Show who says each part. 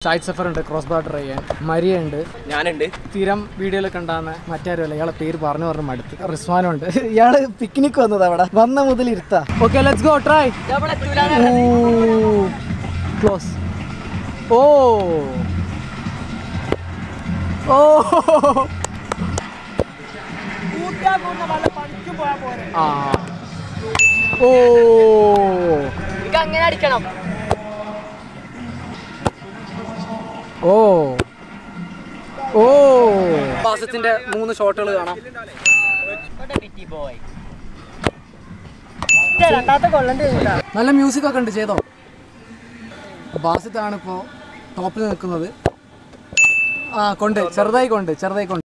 Speaker 1: side സഫർ ഉണ്ട് cross bar try ചെയ്യാൻ മരിയ ഉണ്ട്
Speaker 2: ഞാനുണ്ട്
Speaker 1: സ്ഥിരം വീഡിയോയിലൊക്കെ ഉണ്ടാകുന്ന മറ്റാരുമല്ല ഇയാളെ പേര് പറഞ്ഞു പറഞ്ഞു മടുത്ത് റിസ്വാനുണ്ട് ഇയാള് പിക്നിക് വന്നത് അവിടെ വന്ന മുതൽ ഇരുത്താ okay let's go try close ഓ ഓ ആ ഓ
Speaker 3: അങ്ങനെ അടിക്കണം
Speaker 1: ഓ ഓ ബാസത്തിന്റെ മൂന്ന് ഷോട്ടുകൾ കാണാം
Speaker 3: രണ്ടാമത്തെ കൊല്ലം ചെയ്യൂല
Speaker 1: നല്ല മ്യൂസിക് ഒക്കെ ഉണ്ട് ചെയ്തോ ബാസിത്താണ് ഇപ്പോൾ ടോപ്പിൽ നിൽക്കുന്നത് ആ കൊണ്ട് ചെറുതായി കൊണ്ട് ചെറുതായി കൊണ്ട്